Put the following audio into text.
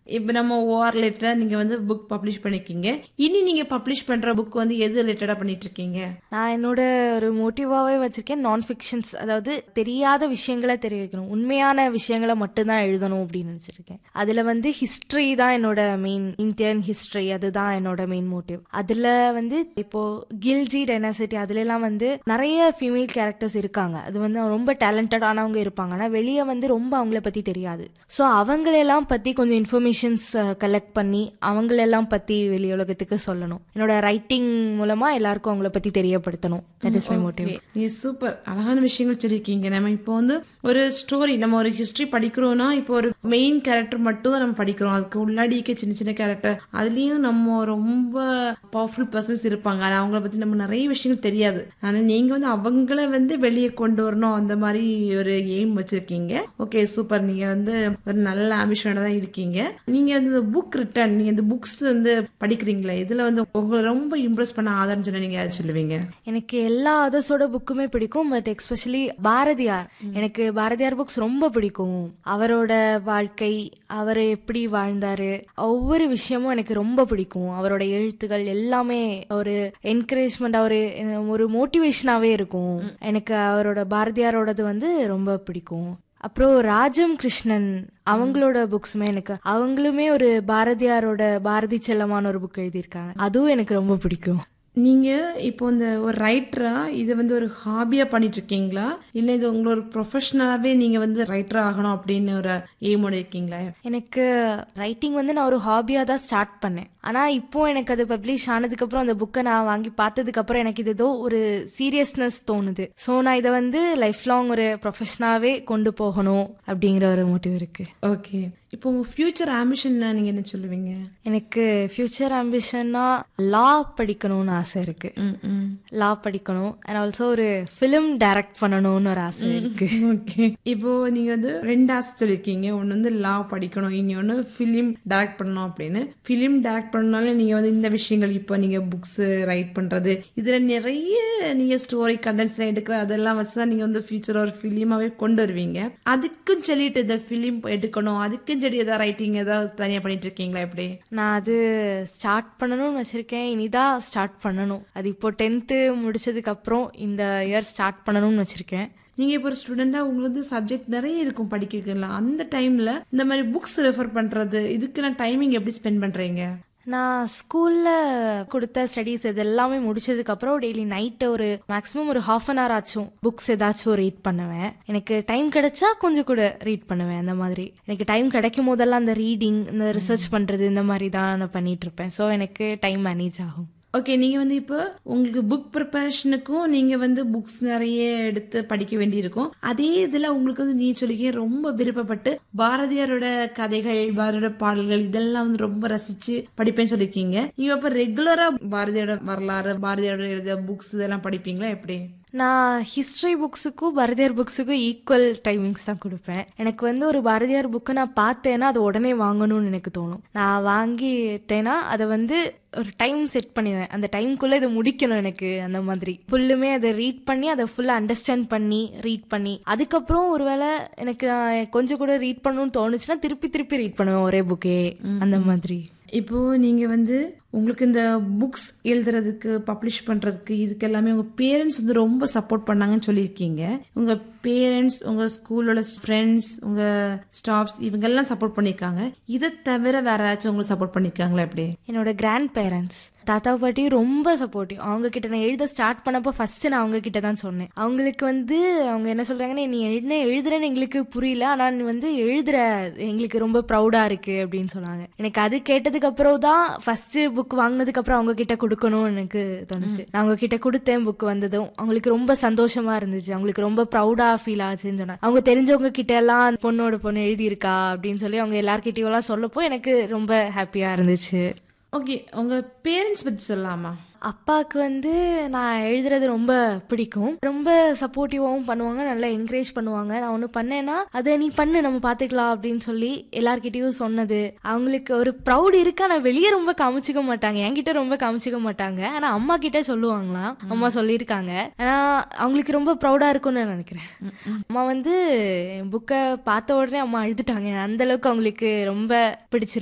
இப்போ நம்ம ஓஆர் ரிலேட்டடா நீங்க வந்து புக் பப்ளிஷ் பண்ணிருக்கீங்க இனி நீங்க பப்ளிஷ் பண்ற புக் வந்து எது ரிலேட்டடா பண்ணிட்டு இருக்கீங்க நான் என்னோட ஒரு மோட்டிவாவே வச்சிருக்கேன் நான் ஃபிக்ஷன்ஸ் அதாவது தெரியாத விஷயங்களை தெரிய வைக்கணும் உண்மையான விஷயங்களை மட்டும்தான் எழுதணும் அப்படின்னு நினைச்சிருக்கேன் அதுல வந்து ஹிஸ்டரி தான் என்னோட மெயின் இந்தியன் ஹிஸ்டரி அதுதான் என்னோட மெயின் மோட்டிவ் அதுல வந்து இப்போ கில்ஜி டைனாசிட்டி அதுல எல்லாம் வந்து நிறைய ஃபீமேல் கேரக்டர்ஸ் இருக்காங்க அது வந்து ரொம்ப டேலண்டடானவங்க இருப்பாங்க ஆனா வெளியே வந்து ரொம்ப அவங்கள பத்தி தெரியாது ஸோ அவங்களெல்லாம் பத்தி கொஞ்சம் இன்ஃபர்மேஷன்ஸ் கலெக்ட் பண்ணி அவங்களெல்லாம் பத்தி வெளி உலகத்துக்கு சொல்லணும் என்னோட ரைட்டிங் மூலமா எல்லாருக்கும் அவங்கள பத்தி தெரியப்படுத்தணும் தட் இஸ் மை மோட்டிவ் நீ சூப்பர் அழகான விஷயங்கள் சொல்லியிருக்கீங்க நம்ம இப்போ வந்து ஒரு ஸ்டோரி நம்ம ஒரு ஹிஸ்டரி படிக்கிறோம்னா இப்போ ஒரு மெயின் கேரக்டர் மட்டும் தான் நம்ம படிக்கிறோம் அதுக்கு உள்ளாடி இருக்க சின்ன சின்ன கேரக்டர் அதுலயும் நம்ம ரொம்ப பவர்ஃபுல் பர்சன்ஸ் இருப்பாங்க ஆனா அவங்கள பத்தி நம்ம நிறைய விஷயங்கள் தெரியாது ஆனா நீங்க வந்து அவங்கள வந்து வெளியே கொண்டு வரணும் அந்த மாதிரி ஒரு எய்ம் வச்சிருக்கீங்க ஓகே சூப்பர் நீங்க வந்து ஒரு நல்ல ஆம்பிஷனோட தான் இருக்கீங்க நீங்க வந்து புக் ரிட்டர்ன் நீங்க இந்த புக்ஸ் வந்து படிக்கிறீங்களா இதுல வந்து உங்களை ரொம்ப இம்ப்ரெஸ் பண்ண ஆதாரம் சொன்னா நீங்க யார் சொல்லுவீங்க எனக்கு எல்லா அதர்ஸோட புக்குமே பிடிக்கும் பட் எஸ்பெஷலி பாரதியார் எனக்கு பாரதியார் புக்ஸ் ரொம்ப பிடிக்கும் அவரோட வாழ்க்கை அவர் எப்படி வாழ்ந்தாரு ஒவ்வொரு விஷயமும் எனக்கு ரொம்ப பிடிக்கும் அவரோட எழுத்துக்கள் எல்லாமே ஒரு என்கரேஜ்மெண்ட் ஒரு ஒரு மோட்டிவேஷனாவே இருக்கும் எனக்கு அவரோட பாரதியாரோடது வந்து ரொம்ப பிடிக்கும் அப்புறம் ராஜம் கிருஷ்ணன் அவங்களோட புக்ஸுமே எனக்கு அவங்களுமே ஒரு பாரதியாரோட பாரதி செல்லமான ஒரு புக் எழுதியிருக்காங்க அதுவும் எனக்கு ரொம்ப பிடிக்கும் நீங்க இப்போ இந்த ஒரு ரைட்டரா இதை வந்து ஒரு ஹாபியா பண்ணிட்டு இருக்கீங்களா இல்ல இது உங்களோட ப்ரொஃபஷனலாவே நீங்க வந்து ரைட்டர் ஆகணும் அப்படின்னு ஒரு எய்மோட இருக்கீங்களா எனக்கு ரைட்டிங் வந்து நான் ஒரு ஹாபியாக தான் ஸ்டார்ட் பண்ணேன் ஆனால் இப்போ எனக்கு அது பப்ளிஷ் ஆனதுக்கப்புறம் அந்த புக்கை நான் வாங்கி பார்த்ததுக்கப்புறம் எனக்கு இது ஏதோ ஒரு சீரியஸ்னஸ் தோணுது ஸோ நான் இதை வந்து லைஃப் லாங் ஒரு ப்ரொஃபஷனாகவே கொண்டு போகணும் அப்படிங்கிற ஒரு மோட்டிவ் இருக்கு ஓகே இப்போ உங்க ஃபியூச்சர் ஆம்பிஷன்னா நீங்க என்ன சொல்லுவீங்க எனக்கு ஃபியூச்சர் ஆம்பிஷன்னா லா படிக்கணும்னு ஆசை இருக்கு லா படிக்கணும் அண்ட் ஆல்சோ ஒரு ஃபிலிம் டைரக்ட் பண்ணணும்னு ஒரு ஆசை இருக்கு ஓகே இப்போ நீங்க வந்து ரெண்டு ஆசை சொல்லியிருக்கீங்க ஒன்னு வந்து லா படிக்கணும் இங்க ஒன்னு ஃபிலிம் டைரக்ட் பண்ணணும் அப்படின்னு ஃபிலிம் டைரக்ட் பண்ணனால நீங்க வந்து இந்த விஷயங்கள் இப்போ நீங்க புக்ஸ் ரைட் பண்றது இதுல நிறைய நீங்க ஸ்டோரி கண்டென்ட்ஸ் எடுக்கிற அதெல்லாம் வச்சுதான் நீங்க வந்து ஃபியூச்சர் ஒரு ஃபிலிமாவே கொண்டு வருவீங்க அதுக்கும் சொல்லிட்டு இந்த ஃபிலிம் எடுக்கணும் அதுக்கும் சரி ஏதாவது ரைட்டிங் ஏதாவது தனியா பண்ணிட்டு இருக்கீங்களா எப்படி நான் அது ஸ்டார்ட் பண்ணணும்னு வச்சிருக்கேன் இனிதான் ஸ்டார்ட் பண்ணணும் அது இப்போ டென்த்து முடிச்சதுக்கு அப்புறம் இந்த இயர் ஸ்டார்ட் பண்ணணும்னு வச்சிருக்கேன் நீங்க இப்போ ஒரு ஸ்டூடெண்டா உங்களுக்கு வந்து சப்ஜெக்ட் நிறைய இருக்கும் படிக்கலாம் அந்த டைம்ல இந்த மாதிரி புக்ஸ் ரெஃபர் பண்றது இதுக்கெல்லாம் டைமிங் எப்படி ஸ்பெண்ட் பண்றீங்க நான் ஸ்கூல்ல கொடுத்த ஸ்டடீஸ் இது எல்லாமே முடிச்சதுக்கு அப்புறம் டெய்லி நைட்டு ஒரு மேக்ஸிமம் ஒரு ஹாஃப் அன் ஹவர் ஆச்சும் புக்ஸ் ஏதாச்சும் ரீட் பண்ணுவேன் எனக்கு டைம் கிடைச்சா கொஞ்சம் கூட ரீட் பண்ணுவேன் அந்த மாதிரி எனக்கு டைம் கிடைக்கும் போதெல்லாம் அந்த ரீடிங் இந்த ரிசர்ச் பண்றது இந்த மாதிரி தான் நான் பண்ணிட்டு இருப்பேன் ஸோ எனக்கு டைம் மேனேஜ் ஆகும் ஓகே நீங்க வந்து இப்போ உங்களுக்கு புக் ப்ரிப்பரேஷனுக்கும் நீங்க வந்து புக்ஸ் நிறைய எடுத்து படிக்க வேண்டியிருக்கும் அதே இதுல உங்களுக்கு வந்து நீ சொல்லிக்க ரொம்ப விருப்பப்பட்டு பாரதியாரோட கதைகள் பாரதியோட பாடல்கள் இதெல்லாம் வந்து ரொம்ப ரசிச்சு படிப்பேன்னு சொல்லியிருக்கீங்க நீங்க அப்ப ரெகுலரா பாரதியோட வரலாறு பாரதியோட எழுதிய புக்ஸ் இதெல்லாம் படிப்பீங்களா எப்படி நான் ஹிஸ்ட்ரி புக்ஸுக்கும் பாரதியார் புக்ஸுக்கும் ஈக்குவல் டைமிங்ஸ் தான் கொடுப்பேன் எனக்கு வந்து ஒரு பாரதியார் புக்கை நான் பார்த்தேன்னா அதை உடனே வாங்கணும்னு எனக்கு தோணும் நான் வாங்கிட்டேன்னா அதை வந்து ஒரு டைம் செட் பண்ணிடுவேன் அந்த டைம்குள்ளே இதை முடிக்கணும் எனக்கு அந்த மாதிரி ஃபுல்லுமே அதை ரீட் பண்ணி அதை ஃபுல்லாக அண்டர்ஸ்டாண்ட் பண்ணி ரீட் பண்ணி அதுக்கப்புறம் ஒருவேளை எனக்கு நான் கொஞ்சம் கூட ரீட் பண்ணணும்னு தோணுச்சுன்னா திருப்பி திருப்பி ரீட் பண்ணுவேன் ஒரே புக்கே அந்த மாதிரி இப்போ நீங்க வந்து உங்களுக்கு இந்த புக்ஸ் எழுதுறதுக்கு பப்ளிஷ் பண்றதுக்கு இதுக்கு எல்லாமே உங்க பேரண்ட்ஸ் வந்து ரொம்ப சப்போர்ட் பண்ணாங்கன்னு சொல்லியிருக்கீங்க உங்க பேரண்ட்ஸ் உங்க ஸ்கூலோட ஃப்ரெண்ட்ஸ் உங்க ஸ்டாஃப்ஸ் இவங்க எல்லாம் சப்போர்ட் பண்ணிருக்காங்க இதை தவிர வேற யாராச்சும் உங்களுக்கு சப்போர்ட் பண்ணிருக்காங்களா எப்படி என்னோட கிராண்ட் பேரண்ட்ஸ் தாத்தா பாட்டி ரொம்ப சப்போர்ட்டிவ் அவங்க கிட்ட நான் எழுத ஸ்டார்ட் பண்ணப்போ ஃபர்ஸ்ட் நான் அவங்க கிட்ட தான் சொன்னேன் அவங்களுக்கு வந்து அவங்க என்ன சொல்றாங்கன்னா நீ என்ன எழுதுறேன்னு எங்களுக்கு புரியல ஆனா நீ வந்து எழுதுற எங்களுக்கு ரொம்ப ப்ரௌடா இருக்கு அப்படின்னு சொன்னாங்க எனக்கு அது கேட்டதுக்கு அப்புறம் தான் ஃபர்ஸ்ட் புக் வாங்கினதுக்கு அப்புறம் அவங்க கிட்ட கொடுக்கணும்னு எனக்கு தோணுச்சு நான் அவங்க கிட்ட கொடுத்தேன் புக் வந்ததும் அவங்களுக்கு ரொம்ப சந்தோஷமா இருந்துச்சு அவங்களுக்கு ரொம்ப ப்ரௌடா ஃபீல் ஆச்சுன்னு சொன்னாங்க அவங்க தெரிஞ்சவங்க கிட்ட எல்லாம் பொண்ணோட பொண்ணு எழுதியிருக்கா அப்படின்னு சொல்லி அவங்க எல்லார்கிட்டயும் எல்லாம் சொல்லப்போ எனக்கு ரொம்ப ஹாப்பியா இருந்துச்சு ஓகே உங்க பேரண்ட்ஸ் பத்தி சொல்லலாமா அப்பாவுக்கு வந்து நான் எழுதுறது ரொம்ப பிடிக்கும் ரொம்ப சப்போர்ட்டிவாகவும் பண்ணுவாங்க நல்லா என்கரேஜ் பண்ணுவாங்க நான் ஒன்று பண்ணேன்னா அதை நீ பண்ணு நம்ம பார்த்துக்கலாம் அப்படின்னு சொல்லி எல்லார்கிட்டயும் சொன்னது அவங்களுக்கு ஒரு ப்ரௌட் இருக்கு ஆனால் வெளியே ரொம்ப காமிச்சிக்க மாட்டாங்க என்கிட்ட ரொம்ப காமிச்சிக்க மாட்டாங்க ஆனால் அம்மா கிட்ட சொல்லுவாங்களாம் அம்மா சொல்லியிருக்காங்க ஆனால் அவங்களுக்கு ரொம்ப ப்ரௌடாக இருக்கும்னு நான் நினைக்கிறேன் அம்மா வந்து புக்கை பார்த்த உடனே அம்மா அழுதுட்டாங்க அந்த அளவுக்கு அவங்களுக்கு ரொம்ப பிடிச்சிருக்கு